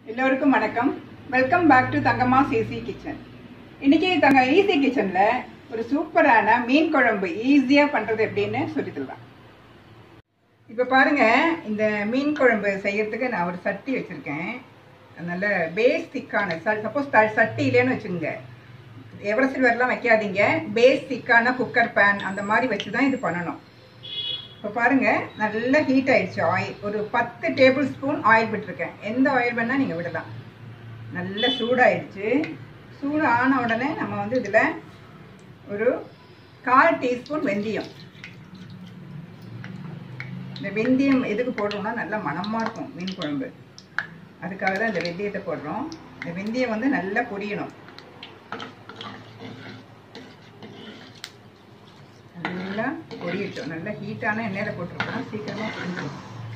எல்லோருக்கும் வணக்கம் welcome back to Thangamma சிசி கிச்சன் இன்னைக்கு தங்க ஈஸி கிச்சன்ல ஒரு சூப்பரான மீன் குழம்பு ஈஸியா பண்றது எப்படின்னு சொல்லி தரலாம் இப்போ பாருங்க இந்த மீன் குழம்பு செய்யறதுக்கு நான் ஒரு சட்டி வச்சிருக்கேன் நல்ல பேஸ் திக்கான சப்போஸ் சட்டி இல்லைன்னு வச்சுக்கோங்க எவ்வளோ சில்வர்லாம் வைக்காதீங்க பேஸ் திக்கான குக்கர் பேன் அந்த மாதிரி வச்சு தான் இது பண்ணணும் இப்போ பாருங்க நல்லா ஹீட் ஆயிடுச்சு ஆயில் ஒரு பத்து டேபிள் ஸ்பூன் ஆயில் விட்டுருக்கேன் எந்த ஆயில் வேணால் நீங்கள் விடலாம் நல்லா சூடாயிடுச்சு சூடு ஆன உடனே நம்ம வந்து இதில் ஒரு கால் டீஸ்பூன் வெந்தயம் இந்த வெந்தயம் எதுக்கு போடுறோம்னா நல்லா மணமாக இருக்கும் மீன் குழம்பு அதுக்காக தான் இந்த வெந்தயத்தை போடுறோம் இந்த வெந்தயம் வந்து நல்லா பொரியணும் நல்லா பொரியட்டும் நல்லா ஹீட்டான எண்ணெயில் போட்டிருக்கோம் சீக்கிரமாக பொரிஞ்சிடும்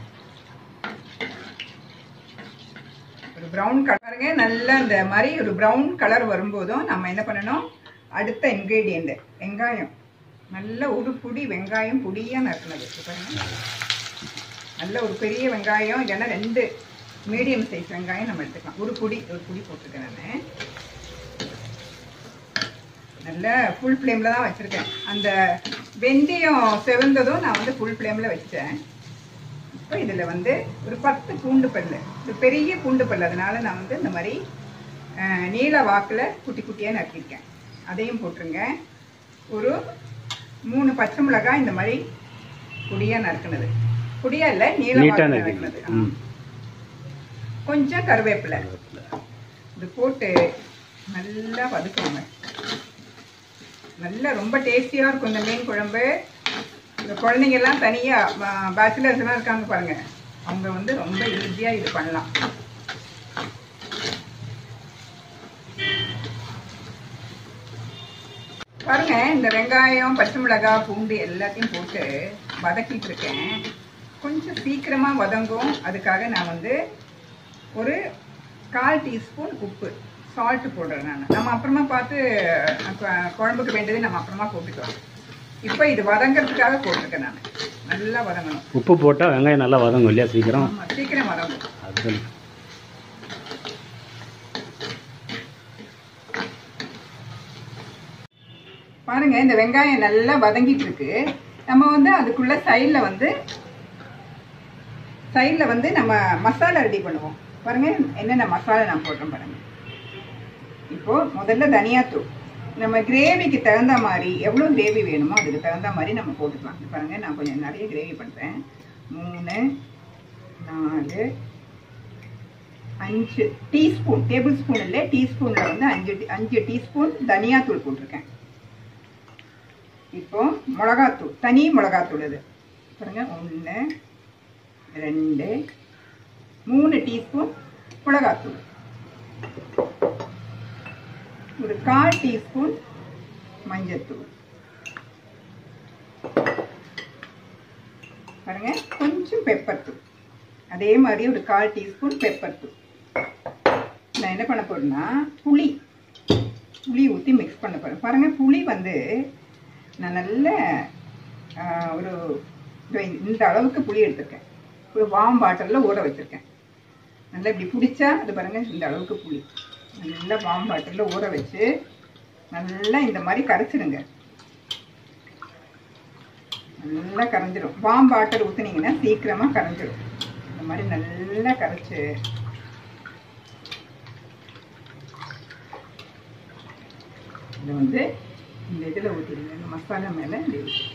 ஒரு ப்ரௌன் கலருங்க நல்லா இந்த மாதிரி ஒரு ப்ரௌன் கலர் வரும்போதும் நம்ம என்ன பண்ணணும் அடுத்த இன்க்ரீடியண்ட் வெங்காயம் நல்ல ஒரு புடி வெங்காயம் புடியாக நறுக்கினது பாருங்க நல்ல ஒரு பெரிய வெங்காயம் இல்லைன்னா ரெண்டு மீடியம் சைஸ் வெங்காயம் நம்ம எடுத்துக்கலாம் ஒரு புடி ஒரு புடி போட்டிருக்கேன் நான் நல்ல ஃபுல் ஃப்ளேமில் தான் வச்சுருக்கேன் அந்த வெந்தயம் செவந்ததும் நான் வந்து ஃபுல் ஃப்ளேமில் வச்சுட்டேன் இப்போ இதில் வந்து ஒரு பத்து பூண்டு பல் இது பெரிய பூண்டு பல் அதனால நான் வந்து இந்த மாதிரி அஹ், நீல வாக்கில் குட்டி குட்டியாக நறுக்கியிருக்கேன் அதையும் போட்டுருங்க ஒரு மூணு பச்சை மிளகாய் இந்த மாதிரி குடியாக நறுக்குனது குடியா இல்லை நீல நீட்டா வாக்கில் நறுக்கினது. நறுக்குனது ஆ. ம். கொஞ்சம் கருவேப்பிலை இது போட்டு நல்லா வதக்கணுங்க நல்லா ரொம்ப டேஸ்டியாக இருக்கும் இந்த மீன் குழம்பு இந்த குழந்தைங்கெல்லாம் தனியாக பேச்சுலர்ஸ் எல்லாம் இருக்காங்க பாருங்க அவங்க வந்து ரொம்ப ஈஸியாக இது பண்ணலாம் பாருங்க இந்த வெங்காயம் பச்சை மிளகாய் பூண்டு எல்லாத்தையும் போட்டு வதக்கிட்டு இருக்கேன் கொஞ்சம் சீக்கிரமாக வதங்கும் அதுக்காக நான் வந்து ஒரு கால் டீஸ்பூன் உப்பு சால்ட் போடுறேன் நான் நம்ம அப்புறமா பார்த்து அப்ப குழம்புக்கு வேண்டியது நம்ம அப்புறமா போட்டுக்கலாம் இப்போ இது வதங்கிறதுக்காக போட்டிருக்கேன் நான் நல்லா வதங்கணும் உப்பு போட்டால் வெங்காயம் நல்லா வதங்கும் இல்லையா சீக்கிரம் ஆமா, சீக்கிரம் வதங்கும் அது சொல்லு. பாருங்க இந்த வெங்காயம் நல்லா வதங்கிட்டு இருக்கு நம்ம வந்து அதுக்குள்ள சைடில் வந்து சைடில் வந்து நம்ம மசாலா ரெடி பண்ணுவோம் பாருங்க என்னென்ன மசாலா நான் போடுறேன் பாருங்க இப்போ முதல்ல தனியாத்தூள் நம்ம கிரேவிக்கு தகுந்த மாதிரி எவ்வளோ கிரேவி வேணுமோ அதுக்கு தகுந்த மாதிரி நம்ம போட்டுக்கலாம் இது பாருங்க நான் கொஞ்சம் நிறைய கிரேவி பண்ணுறேன் மூணு நாலு அஞ்சு டீஸ்பூன் டேபிள் ஸ்பூன் இல்லை டீஸ்பூனில் வந்து அஞ்சு டி- அஞ்சு டீஸ்பூன் தனியாத்தூள் போட்டிருக்கேன் இப்போ மிளகாத்தூள் தனி மிளகாத்தூள் இது பாருங்க ஒன்று ரெண்டு மூணு டீஸ்பூன் மிளகாத்தூள் ஒரு கால் டீஸ்பூன் மஞ்சத்தூள் பாருங்க கொஞ்சம் பெப்பர் தூள் அதே மாதிரி ஒரு கால் டீஸ்பூன் பெப்பர் தூள் நான் என்ன பண்ண போறேன்னா புளி புளி ஊற்றி மிக்ஸ் பண்ண போகிறேன் பாருங்க புளி வந்து நான் நல்ல ஆஹ், ஒரு இதோ இந்த அளவுக்கு புளி எடுத்திருக்கேன் ஒரு வாம் பாட்டிலில் ஊற வச்சுருக்கேன் நல்லா இப்படி பிடிச்சா அது பாருங்க இந்த அளவுக்கு புளி நல்லா வாம் பாட்டிலில் ஊற வச்சு நல்லா இந்த மாதிரி கரைச்சிடுங்க நல்லா கரைஞ்சிரும் வாம் பாட்டில் ஊற்றுனீங்கன்னா சீக்கிரமாக கரைஞ்சிரும் இந்த மாதிரி நல்லா கரைச்சு இதை வந்து இந்த இதில் ஊற்றிடுங்க இந்த மசாலா மேலே இப்படி ஊத்திடுங்க.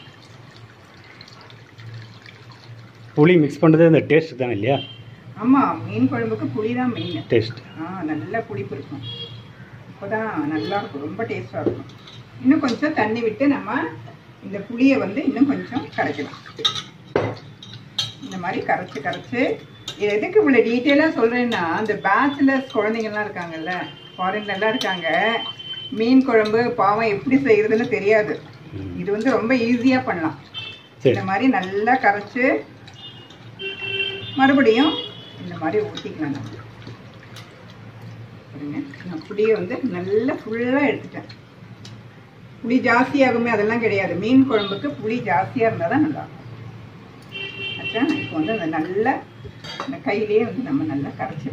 புளி மிக்ஸ் பண்ணுறது இந்த டேஸ்ட் தான் இல்லையா ஆமாம் மீன் குழம்புக்கு புளி தான் மெயின் டேஸ்ட் ஆ நல்ல புளிப்பு இருக்கும் அப்போதான் நல்லா இருக்கும் ரொம்ப டேஸ்டாக இருக்கும் இன்னும் கொஞ்சம் தண்ணி விட்டு நம்ம இந்த புளியை வந்து இன்னும் கொஞ்சம் கரைக்கலாம் இந்த மாதிரி கரைச்சி கரைச்சி இது எதுக்கு இவ்வளோ டீட்டெயிலாக சொல்கிறேன்னா இந்த பேச்சுலர்ஸ் குழந்தைங்கள்லாம் இருக்காங்கல்ல ஃபாரின்லலாம் இருக்காங்க மீன் குழம்பு பாவம் எப்படி செய்கிறதுன்னு தெரியாது இது வந்து ரொம்ப ஈஸியாக பண்ணலாம் சரி இந்த மாதிரி நல்லா கரைச்சு மறுபடியும் இந்த மாதிரி ஊற்றிக்கலாம் நம்ம பாருங்க நான் புளியை வந்து நல்லா ஃபுல்லாக எடுத்துட்டேன் புளி ஜாஸ்தியாகுமே அதெல்லாம் கிடையாது மீன் குழம்புக்கு புளி ஜாஸ்தியாக இருந்தால் தான் நல்லா இருக்கும் ஆச்சா இப்போ வந்து அந்த நல்லா இந்த கையிலேயே வந்து நம்ம நல்லா கரைச்சிடலாம்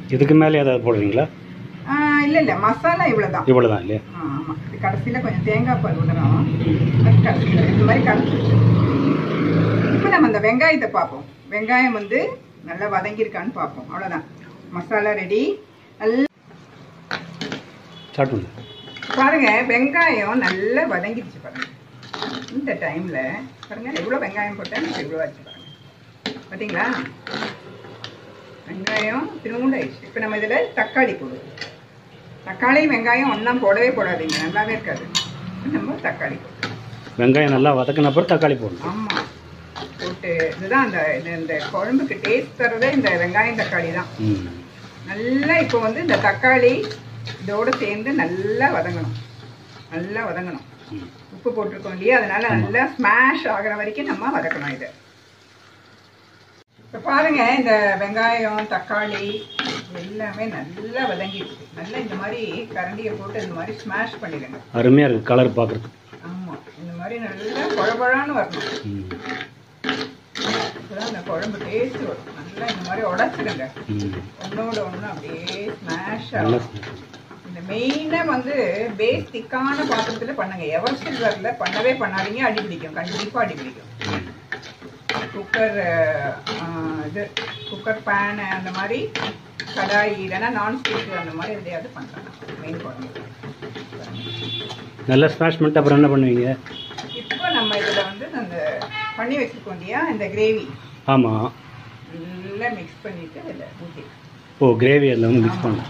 இதுக்கு மேலே ஏதாவது போடுவீங்களா இல்லை இல்லை மசாலா இவ்வளோதான் இவ்வளோ தான் இல்லையா ஆமாம் இது கடைசியில் கொஞ்சம் தேங்காய் பால் விடணும் அது கடைசியில் இந்த மாதிரி கடைசி இப்போ நம்ம அந்த வெங்காயத்தை பார்ப்போம் வெங்காயம் வந்து நல்லா வதங்கியிருக்கான்னு பார்ப்போம் அவ்வளோதான் மசாலா ரெடி நல்லா ஸ்டார்ட் பண்ணுங்க பாருங்க வெங்காயம் நல்லா வதங்கிடுச்சு பாருங்க இந்த டைம்ல பாருங்க எவ்வளோ வெங்காயம் போட்டேன் எவ்வளோ ஆச்சு பாருங்க பார்த்தீங்களா வெங்காயம் திரும்ப ஆயிடுச்சு இப்போ நம்ம இதில் தக்காளி போடுவோம் தக்காளி வெங்காயம் ஒன்றா போடவே போடாதீங்க நல்லாவே இருக்காது நம்ம தக்காளி போடுவோம் வெங்காயம் நல்லா வதக்கின அப்புறம் தக்காளி போடணும் ஆமாம் போட்டு இதுதான் அந்த இது- இந்த குழம்புக்கு டேஸ்ட் தரதே இந்த வெங்காயம் தக்காளி தான் ம் நல்லா இப்போ வந்து இந்த தக்காளி இதோட சேர்ந்து நல்லா வதங்கணும் நல்லா வதங்கணும் ம். உப்பு போட்டிருக்கோம் இல்லையா அதனால நல்லா ஸ்மாஷ் ஆகுற வரைக்கும் நம்ம வதக்கணும் இதை இப்போ பாருங்க இந்த வெங்காயம் தக்காளி எல்லாமே நல்லா வதங்கிடுச்சு நல்லா இந்த மாதிரி கரண்டியை போட்டு இந்த மாதிரி ஸ்மாஷ் பண்ணிடுங்க அருமையாக இருக்குது கலர் பார்க்குறதுக்கு ஆமாம் இந்த மாதிரி நல்லா குழபழான்னு வரணும் ம் அப்பதான் அந்த குழம்பு டேஸ்ட் வரும் நல்லா இந்த மாதிரி உடச்சிடுங்க ம் ஒன்னோட ஒன்று அப்படியே ஸ்மாஷ் நல்லா ஆகும் இந்த மெயினாக வந்து பேஸ் திக்கான பாத்திரத்தில் பண்ணுங்க எவர் சில்வரில் பண்ணவே பண்ணாதீங்க அடி பிடிக்கும் கண்டிப்பாக அடி பிடிக்கும் குக்கர் இது குக்கர் பேன் அந்த மாதிரி கடாய் இல்லைன்னா நான்ஸ்டிக் அந்த மாதிரி எதையாவது பண்ணலாம் மெயின் குழம்பு நல்லா ஸ்மாஷ் பண்ணிட்டு அப்புறம் என்ன பண்ணுவீங்க இப்போ நம்ம இதில் வந்து அந்த பண்ணி வச்சிருக்கோம் இல்லையா இந்த கிரேவி ஆமாம் நல்லா மிக்ஸ் பண்ணிட்டு இதில் ஊற்றி ஓ கிரேவி அதில் வந்து மிக்ஸ் பண்ணலாம்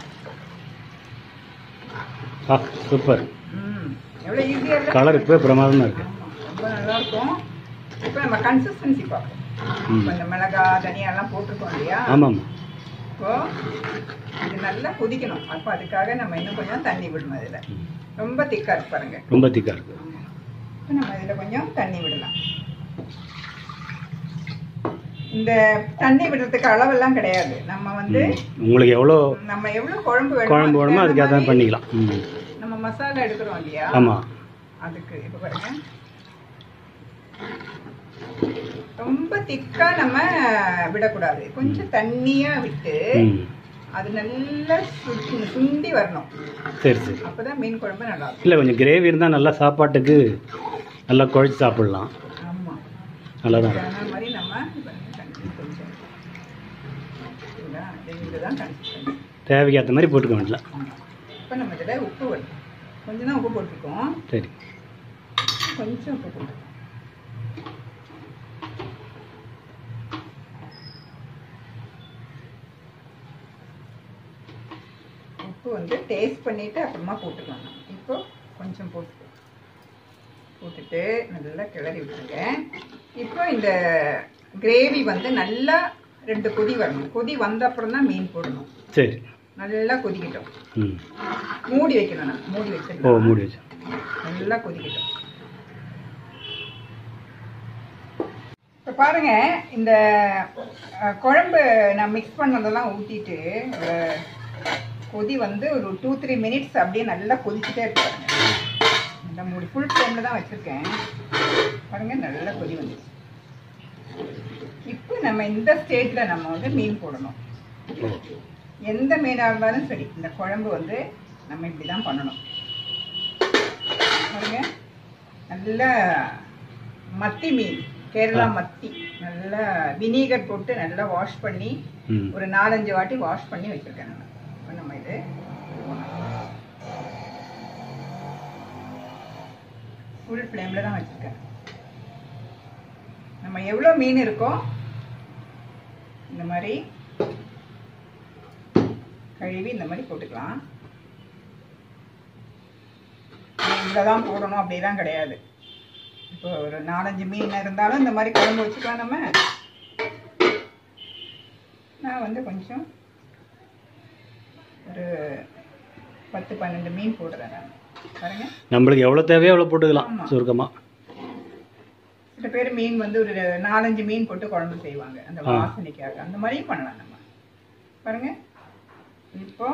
ஆ சூப்பர் ம் எவ்வளோ ஈஸியாக இல்லை கலர் இப்போ பிரமாதமாக இருக்குது ஆமா, ரொம்ப நல்லா இருக்கும் இப்போ நம்ம கன்சிஸ்டன்சி பார்ப்போம் ம் இப்போ இந்த மிளகா தனியாலாம் போட்டிருக்கோம் இல்லையா ஆமாம் இப்போ இது நல்லா கொதிக்கணும் அப்போ அதுக்காக நம்ம இன்னும் கொஞ்சம் தண்ணி விடணும் இதில் ரொம்ப திக்காக இருக்கு பாருங்க ரொம்ப திக்காக இருக்குது இப்போ நம்ம இதில் கொஞ்சம் தண்ணி விடலாம் இந்த தண்ணி விடுறதுக்கு அளவெல்லாம் கிடையாது நம்ம வந்து உங்களுக்கு எவ்வளோ நம்ம எவ்வளோ குழம்பு வேணுமோ குழம்பு வேணுமோ அதுக்கு அதுக்கு தகுந்த அதான் மாதிரி பண்ணிக்கலாம் ம் நம்ம மசாலா எடுக்கிறோம் இல்லையா ஆமாம் அதுக்கு இப்போ பாருங்க ரொம்ப திக்கா நம்ம விடக்கூடாது கொஞ்சம் தண்ணியா விட்டு ம் அது நல்லா சு- சுண்டி வரணும் சரி சரி அப்பதான் மீன் குழம்பு நல்லா இருக்கும் இல்லை கொஞ்சம் கிரேவி இருந்தால் நல்லா சாப்பாட்டுக்கு நல்லா குழச்சி சாப்பிட்லாம் ஆமா நல்லா தான் இருக்கும் அந்த மாதிரி நம்ம பாருங்க, தண்ணி கொஞ்சம் சரிங்களா? இது இதுதான் கன்சிஸ்டன்சி தேவைக்கு ஏற்ற மாதிரி போட்டுக்க வேண்டியலாம் இப்போ நம்ம இதில் உப்பு வரும் கொஞ்சம் தான் உப்பு போட்டிருக்கோம் சரி கொஞ்சம் உப்பு போட்டுருக்கோம் உப்பு வந்து டேஸ்ட் பண்ணிட்டு அப்புறமா போட்டுக்கலாம் நம்ம. இப்போ கொஞ்சம் போட்டு போட்டுட்டு நல்லா கிளறி விட்டுருங்க இப்போ இந்த கிரேவி வந்து நல்லா ரெண்டு கொதி வரணும் கொதி வந்த அப்புறம் தான் மீன் போடணும் சரி நல்லா கொதிக்கட்டும் ம் மூடி வைக்கணும் நம்ம மூடி ஓ வச்சிடலாம் மூடி வச்சு நல்லா கொதிக்கட்டும் இப்போ பாருங்க இந்த அஹ், குழம்பு நான் மிக்ஸ் பண்ணதெல்லாம் ஊற்றிட்டு கொதி வந்து ஒரு டூ த்ரீ மினிட்ஸ் அப்படியே நல்லா கொதிச்சுட்டே இருக்கு பாருங்க இந்த மூடி ஃபுல் ஃப்ளேமில் தான் வச்சுருக்கேன் பாருங்க நல்லா கொதி வந்துச்சு இப்போ நம்ம இந்த ஸ்டேஜில் நம்ம வந்து மீன் போடணும் ஓ எந்த மீனாக இருந்தாலும் சரி இந்த குழம்பு வந்து நம்ம இப்படி தான் பண்ணணும் பாருங்க நல்ல மத்தி மீன் கேரளா மத்தி நல்லா வினீகர் போட்டு நல்லா வாஷ் பண்ணி ம் ஒரு நாலஞ்சு வாட்டி வாஷ் பண்ணி வச்சிருக்கேன் நான் இப்போ நம்ம இது ஃபுல் ஃப்ளேமில் தான் வச்சுருக்கேன் நம்ம எவ்வளோ மீன் இருக்கோ இந்த மாதிரி கழுவி இந்த மாதிரி போட்டுக்கலாம் இவ்வளோ தான் போடணும் அப்படிலாம் கிடையாது இப்போ ஒரு நாலஞ்சு மீன் இருந்தாலும் இந்த மாதிரி குழம்பு வச்சுக்கலாம் நம்ம நான் வந்து கொஞ்சம் ஒரு பத்து பன்னெண்டு மீன் போடுறேன் நான் பாருங்க நம்மளுக்கு எவ்வளோ தேவையோ அவ்வளோ போட்டுக்கலாம் ஆமா. சுருக்கமாக சில பேர் மீன் வந்து ஒரு நாலஞ்சு மீன் போட்டு குழம்பு செய்வாங்க அந்த ஆ. வாசனைக்காக அந்த மாதிரியும் பண்ணலாம் நம்ம பாருங்க இப்போ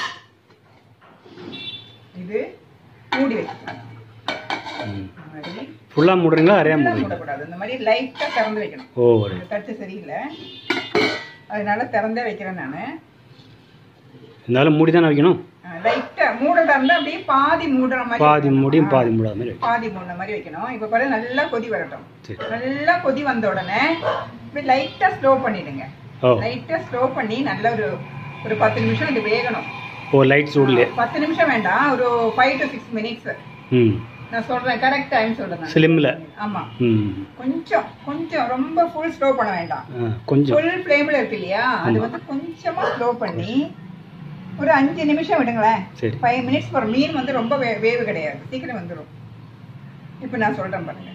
இது மூடி வச்சுக்கலாம் ம் இந்த மாதிரி ஃபுல்லாக மூடுறீங்களா அரையா full-ஆ மூடுறீங்க மூடக்கூடாது இந்த மாதிரி லைட்டாக திறந்து வைக்கணும் ஓ இந்த தட்டு சரியில்லை அதனால திறந்தே வைக்கிறேன் நான் இருந்தாலும் மூடி தானே வைக்கணும் லைட்டா மூடுறதா இருந்தா அப்படியே பாதி மூடுற மாதிரி பாதி வைக்கணும். மூடியும் ஆ, பாதி மூடாத மாதிரி வைக்கணும் பாதி மூடுற மாதிரி வைக்கணும் இப்ப பாரு நல்லா கொதி வரட்டும் சரி நல்லா கொதி வந்த உடனே இப்படி லைட்டா ஸ்லோ பண்ணிடுங்க ஓ லைட்டா ஸ்லோ பண்ணி நல்ல ஒரு ஒரு பத்து நிமிஷம் இது வேகணும் ஓ லைட் சூட்லேயே பத்து நிமிஷம் வேண்டாம் ஒரு ஃபைவ் டு சிக்ஸ் மினிட்ஸ் ம் நான் சொல்றேன் கரெக்ட் டைம் சொல்றேன் நான். ஸ்லிம்மில் ஆமா ம் கொஞ்சம் கொஞ்சம் ரொம்ப ஃபுல் ஸ்லோ பண்ண வேண்டாம் ஆ கொஞ்சம் ஃபுல் ஃப்ளேம்ல இருக்கு இல்லையா அது வந்து கொஞ்சமா ஸ்லோ பண்ணி ஒரு அஞ்சு நிமிஷம் விடுங்களேன் சரி ஃபைவ் மினிட்ஸ் ஒரு மீன் வந்து ரொம்ப வே- வேவு கிடையாது சீக்கிரம் வந்துடும் இப்போ நான் சொல்றேன் பாருங்க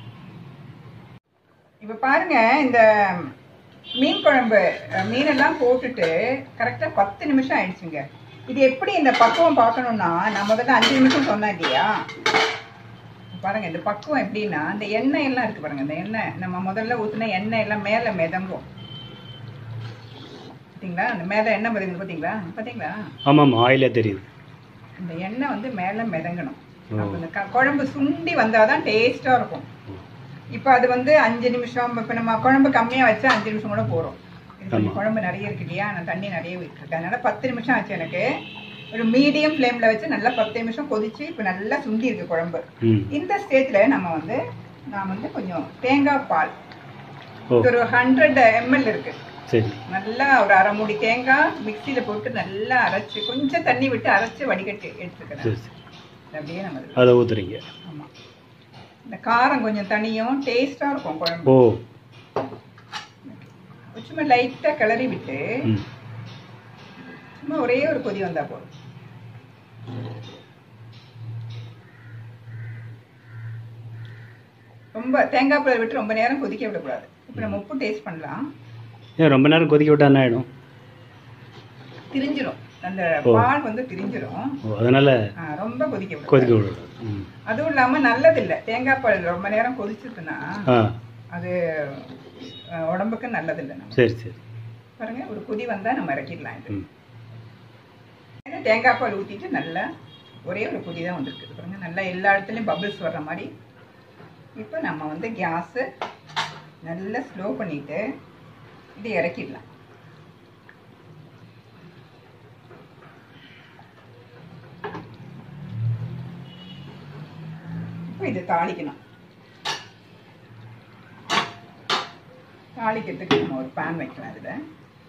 இப்போ பாருங்க இந்த மீன் குழம்பு அஹ், மீனெல்லாம் போட்டுட்டு கரெக்டாக பத்து நிமிஷம் ஆயிடுச்சுங்க இது எப்படி இந்த பக்குவம் பார்க்கணும்னா நான் முதல்ல அஞ்சு நிமிஷம் சொன்னேன் இல்லையா பாருங்க இந்த பக்குவம் எப்படின்னா இந்த எண்ணெய் எல்லாம் இருக்கு பாருங்க இந்த எண்ணெய் நம்ம முதல்ல ஊத்துன எண்ணெய் எல்லாம் மேல மிதங்கும் பார்த்தீங்களா அந்த மேல எண்ணெய் மிதங்குது பார்த்தீங்களா பார்த்தீங்களா ஆமாம் ஆயிலே தெரியுது இந்த எண்ணெய் வந்து மேல மிதங்கணும் ஓ. அப்ப இந்த க- குழம்பு சுண்டி வந்தாதான் டேஸ்டா இருக்கும் இப்போ அது வந்து அஞ்சு நிமிஷம் இப்போ நம்ம குழம்பு கம்மியா வச்சா அஞ்சு நிமிஷம் கூட போறோம் இது கொஞ்சம் ஆமா. குழம்பு நிறைய இருக்கு இல்லையா நான் தண்ணி நிறைய விட்டுருக்கேன் அதனால பத்து நிமிஷம் ஆச்சு எனக்கு ஒரு மீடியம் ஃப்ளேம்ல வச்சு நல்லா பத்து நிமிஷம் கொதிச்சு இப்போ நல்லா சுண்டி இருக்கு குழம்பு ம் இந்த ஸ்டேஜ்ல நம்ம வந்து நான் வந்து கொஞ்சம் தேங்காய் பால் ஓ இது ஒரு ஹண்ட்ரட் எம்எல் இருக்கு சரி நல்லா ஒரு அரை மூடி தேங்காய் மிக்சியில போட்டு நல்லா அரைச்சு கொஞ்சம் தண்ணி விட்டு அரைச்சு வடிகட்டி எடுத்துக்கிறேன் சரி சரி அப்படியே நம்ம இதுல- அதை ஊற்றுறீங்க ஆமா இந்த காரம் கொஞ்சம் தனியும் டேஸ்டா இருக்கும் குழம்பு ஓ சும்மா லைட்டா கிளறி விட்டு ம் சும்மா ஒரே ஒரு கொதி வந்தா போதும் ரொம்ப தேங்காய் பால் விட்டு ரொம்ப நேரம் கொதிக்க விடக்கூடாது இப்போ நம்ம உப்பு டேஸ்ட் பண்ணலாம் ஏன் ரொம்ப நேரம் கொதிக்க விட்டா என்ன ஆகிடும் திரிஞ்சிரும் அந்த ஓ. பால் வந்து திரிஞ்சிரும் ஓ அதனால் ஆ, ரொம்ப கொதிக்க விடக்கூடாது கொதிக்க விடக்கூடாது ம் அதுவும் இல்லாம நல்லது இல்ல தேங்காய் பால் ரொம்ப நேரம் கொதிச்சதுன்னா ஆ அது அஹ், உடம்புக்கு நல்லது இல்லை நம்ம சரி சரி பாருங்க ஒரு கொதி வந்தா நம்ம இறக்கிடலாம் இது ம் ஏன்னா தேங்காய் பால் ஊத்திட்டு நல்லா ஒரே ஒரு கொதி தான் வந்திருக்கு பாருங்க நல்லா எல்லா இடத்துலயும் பபிள்ஸ் வர்ற மாதிரி இப்போ நம்ம வந்து கேஸு நல்லா ஸ்லோ பண்ணிட்டு இது இறக்கிடலாம் இப்போ இது தாளிக்கணும் தாளிக்கிறதுக்கு நம்ம ஒரு பேன் வைக்கலாம் இதில்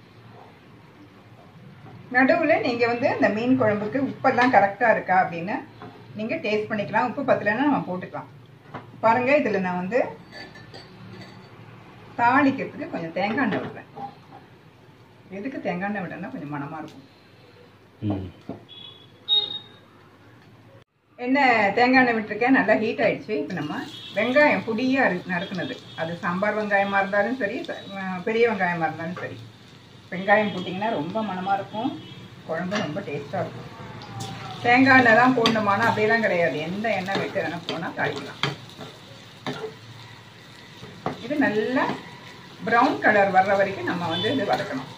நடுவில் நீங்கள் வந்து இந்த மீன் குழம்புக்கு உப்பெல்லாம் கரெக்டாக இருக்கா அப்படின்னு நீங்கள் டேஸ்ட் பண்ணிக்கலாம் உப்பு பத்தலைன்னா நம்ம போட்டுக்கலாம் பாருங்க இதில் நான் வந்து தாளிக்கிறதுக்கு கொஞ்சம் தேங்காய் எண்ணெய் விடுறேன் எதுக்கு தேங்காய் எண்ணெய் விடுறேன்னா கொஞ்சம் மணமாக இருக்கும் ம் எண்ணெய் தேங்காய் எண்ணெய் விட்டுருக்கேன் நல்லா ஹீட் ஆயிடுச்சு இப்போ நம்ம வெங்காயம் பொடியாக இருக்கு நறுக்குனது அது சாம்பார் வெங்காயமாக இருந்தாலும் சரி ச- அஹ் பெரிய வெங்காயமாக இருந்தாலும் சரி வெங்காயம் போட்டிங்கன்னா ரொம்ப மணமாக இருக்கும் குழம்பு ரொம்ப டேஸ்ட்டாக இருக்கும் தேங்காய் எண்ணெய் தான் போடணுமானா அப்படியெல்லாம் கிடையாது எந்த எண்ணெய் விட்டு வேணால் போனால் தாளிக்கலாம் இது நல்லா ப்ரௌன் கலர் வர்ற வரைக்கும் நம்ம வந்து இது வதக்கணும்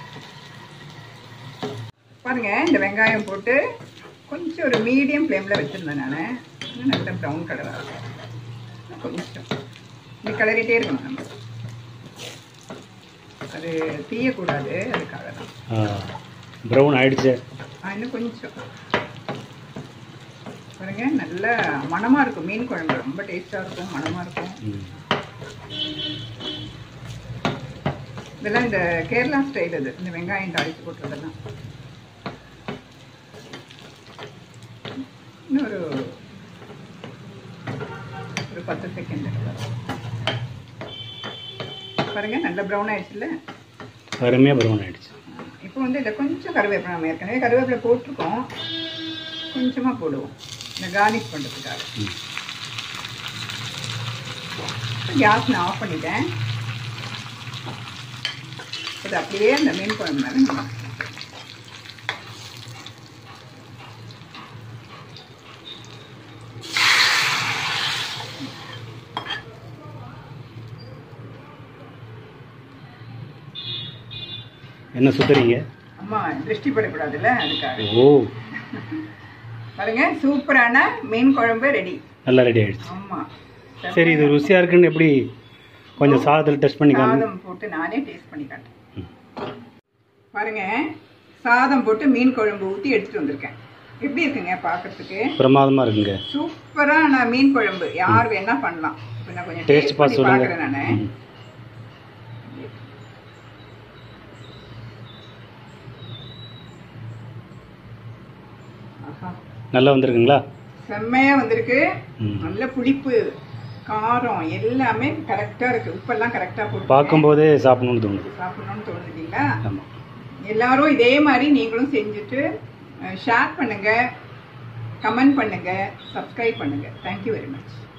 பாருங்க இந்த வெங்காயம் போட்டு கொஞ்சம் ஒரு மீடியம் ஃப்ளேமில் வச்சுருந்தேன் நான் இன்னும் நல்ல ப்ரௌன் கலராக இருக்கும் கொஞ்சம் இப்படி கிளறிட்டே இருக்கணும் நம்ம அது தீயக்கூடாது அதுக்காக தான் ப்ரௌன் ஆயிடுச்சு ஆ, இன்னும் கொஞ்சம் பாருங்க நல்ல மணமாக இருக்கும் மீன் குழம்பு ரொம்ப டேஸ்ட்டாக இருக்கும் மணமாக இருக்கும் ம் இதெல்லாம் இந்த கேரளா ஸ்டைல் இது இந்த வெங்காயம் தாளித்து போட்டுறதெல்லாம் இன்னும் ஒரு ஒரு பத்து செகண்ட் பாருங்க நல்ல ப்ரௌன் ஆயிடுச்சுல்ல அருமையாக ப்ரௌன் ஆயிடுச்சு இப்போ வந்து இதில் கொஞ்சம் கருவேப்பிலை நம்ம ஏற்கனவே கருவேப்பிலை போட்டிருக்கோம் கொஞ்சமாக போடுவோம் இந்த கார்னிஷ் பண்ணுறதுக்காக ம் கேஸ் நான் ஆஃப் பண்ணிட்டேன் இது அப்படியே அந்த மீன் குழம்பு மேலே நம்ம என்ன சுத்துறீங்க அம்மா திருஷ்டி படக்கூடாதுல்ல அதுக்காக ஓ பாருங்க சூப்பரான மீன் குழம்பு ரெடி நல்லா ரெடி ஆயிடுச்சு ஆமா சரி இது ருசியாக இருக்குன்னு எப்படி கொஞ்சம் சாதத்தில் டெஸ்ட் பண்ணி காமி சாதம் போட்டு நானே டேஸ்ட் பண்ணி காட்டேன் ம். பாருங்க சாதம் போட்டு மீன் குழம்பு ஊற்றி எடுத்துட்டு வந்திருக்கேன் எப்படி இருக்குங்க பார்க்கறதுக்கு பிரமாதமாக இருக்குங்க சூப்பரான மீன் குழம்பு யார் வேணா பண்ணலாம் இப்போ நான் கொஞ்சம் டேஸ்ட் டேஸ்ட் பார்த்து பண்ணி சொல்லுங்க பார்க்குறேன் நான் ம். ஆஹா நல்லா வந்திருக்குங்களா செம்மையா வந்திருக்கு ம். நல்ல புளிப்பு காரம் எல்லாமே கரெக்டா இருக்கு உப்பெல்லாம் கரெக்டா போட்டு பார்க்கும்போதே சாப்பிடணும்னு தோணுது சாப்பிடணும்னு தோணுதுங்களா ஆமாம் எல்லாரும் இதே மாதிரி நீங்களும் செஞ்சுட்டு ஷேர் பண்ணுங்க கமெண்ட் பண்ணுங்க சப்ஸ்கிரைப் பண்ணுங்க தேங்க்யூ வெரி மச்